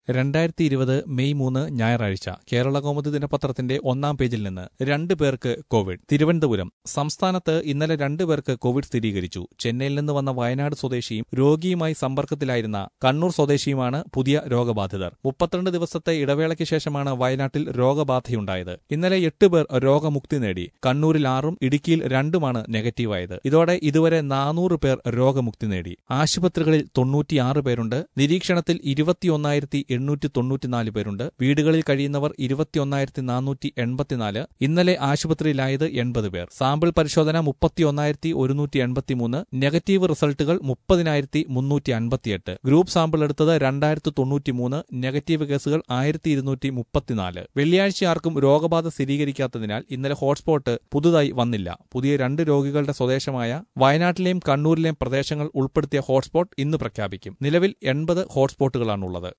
രണ്ടായിരത്തി ഇരുപത് മെയ് മൂന്ന് ഞായറാഴ്ച കേരള കൗമുദി ദിനപത്രത്തിന്റെ ഒന്നാം പേജിൽ നിന്ന് രണ്ട് പേർക്ക് കോവിഡ് തിരുവനന്തപുരം സംസ്ഥാനത്ത് ഇന്നലെ രണ്ട് പേർക്ക് കോവിഡ് സ്ഥിരീകരിച്ചു ചെന്നൈയിൽ നിന്ന് വന്ന വയനാട് സ്വദേശിയും രോഗിയുമായി സമ്പർക്കത്തിലായിരുന്ന കണ്ണൂർ സ്വദേശിയുമാണ് പുതിയ രോഗബാധിതർ മുപ്പത്തിരണ്ട് ദിവസത്തെ ഇടവേളയ്ക്ക് ശേഷമാണ് വയനാട്ടിൽ രോഗബാധയുണ്ടായത് ഇന്നലെ എട്ട് പേർ രോഗമുക്തി നേടി കണ്ണൂരിൽ ആറും ഇടുക്കിയിൽ രണ്ടുമാണ് നെഗറ്റീവായത് ഇതോടെ ഇതുവരെ നാനൂറ് പേർ രോഗമുക്തി നേടി ആശുപത്രികളിൽ തൊണ്ണൂറ്റിയാറ് പേരുണ്ട് നിരീക്ഷണത്തിൽ ഇരുപത്തിയൊന്നായിരത്തി എണ്ണൂറ്റി തൊണ്ണൂറ്റിനാല് പേരുണ്ട് വീടുകളിൽ കഴിയുന്നവർ ഇരുപത്തിയൊന്നായിരത്തി നാനൂറ്റി എൺപത്തിനാല് ഇന്നലെ ആശുപത്രിയിലായത് എൺപത് പേർ സാമ്പിൾ പരിശോധന മുപ്പത്തിയൊന്നായിരത്തി ഒരുന്നൂറ്റി എൺപത്തിമൂന്ന് നെഗറ്റീവ് റിസൾട്ടുകൾ മുപ്പതിനായിരത്തി മുന്നൂറ്റി അൻപത്തിയെട്ട് ഗ്രൂപ്പ് സാമ്പിൾ എടുത്തത് രണ്ടായിരത്തി തൊണ്ണൂറ്റിമൂന്ന് നെഗറ്റീവ് കേസുകൾ ആയിരത്തി ഇരുന്നൂറ്റി മുപ്പത്തിനാല് വെള്ളിയാഴ്ച ആർക്കും രോഗബാധ സ്ഥിരീകരിക്കാത്തതിനാൽ ഇന്നലെ ഹോട്ട്സ്പോട്ട് പുതുതായി വന്നില്ല പുതിയ രണ്ട് രോഗികളുടെ സ്വദേശമായ വയനാട്ടിലെയും കണ്ണൂരിലെയും പ്രദേശങ്ങൾ ഉൾപ്പെടുത്തിയ ഹോട്ട്സ്പോട്ട് ഇന്ന് പ്രഖ്യാപിക്കും നിലവിൽ എൺപത് ഹോട്ട്സ്പോട്ടുകളാണുള്ളത്